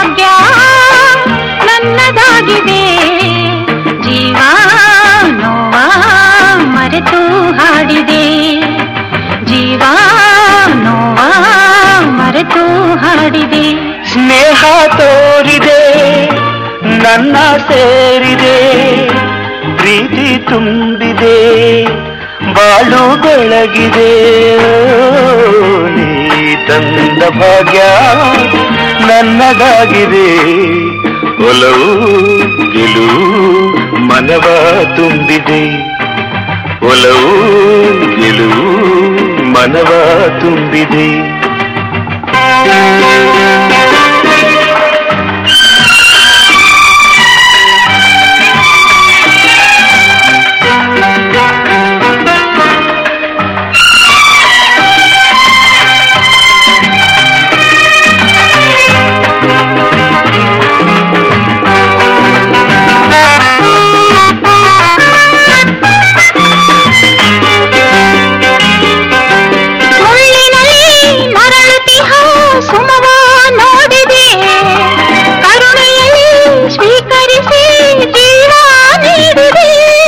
ಭಾಗ್ಯ ನನ್ನದಾಗಿದೆ ಜೀವ ನೋವ ಮರೆತು ಹಾಡಿದೆ ಜೀವ ನೋವ ಮರೆತು ಹಾಡಿದೆ ಸ್ನೇಹ ತೋರಿದೆ ನನ್ನ ಸೇರಿದೆ ಪ್ರೀತಿ ತುಂಬಿದೆ ಬಾಳು ಬೆಳಗಿದೆ ನೀ ತಂದ ಭಾಗ್ಯ ನನ್ನದಾಗಿದೆ ಒಲವು ಗೆಲುವು ಮನವ ತುಂಬಿದೆ ಒಲವು ಗೆಲುವು ಮನವ ತುಂಬಿದೆ ಮುಳ್ಳಿನಲ್ಲಿ ಮರಳುತಿಹ ಸುಮವ ನೋಡಿದೆ ಕರುಣೆಯಲ್ಲಿ ಸ್ವೀಕರಿಸಿ ಜೀವ ನೀಡಿದೆ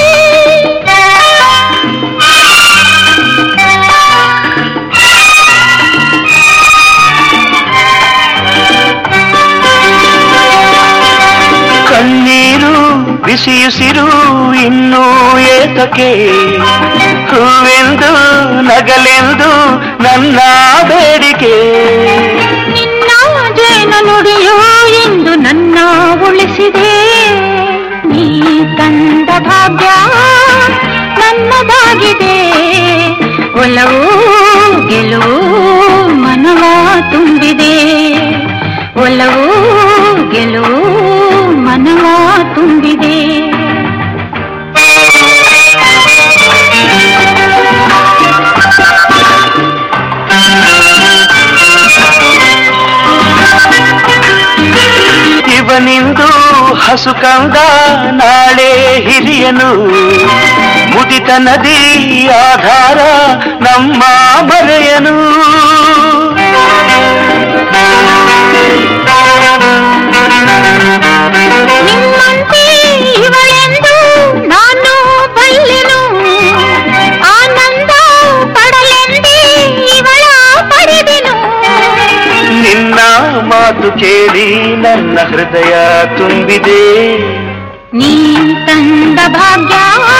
ಕಣ್ಣೀರು ಬಿಸಿಯುಸಿರು ಇನ್ನೂ ಏತಕ್ಕೆ ಹೂವೆಂದು ನಗಲೆಂದು ನನ್ನ ಬೇಡಿಕೆ ನಿನ್ನ ಜೇನು ನುಡಿಯು ಎಂದು ನನ್ನ ಉಳಿಸಿದೆ ನೀ ತಂದ ಭಾಗ್ಯ ನನ್ನದಾಗಿದೆ ಒಲವು ಗೆಲುವು ಮನವ ತುಂಬಿದೆ ಒಲವು ಗೆಲುವು ಮನವ ತುಂಬಿದೆ ಇವನಿಂದು ಹಸು ಕಂದ ನಾಳೆ ಹಿರಿಯನು ಮುದಿತ ನದಿ ಆಧಾರ ನಮ್ಮ ಮರೆಯನು ನಿಮ್ಮಂತೆ ಇವಳೆಂದು ನಾನು ಬಲ್ಲೆನು ಆನಂದ ಪಡಲೆಂದೇ ಇವಳ ಪಡೆದೆನು ನಿನ್ನ ಮಾತು ಕೇಳಿ ನನ್ನ ಹೃದಯ ತುಂಬಿದೆ ನೀ ತಂದ ಭಾಗ್ಯ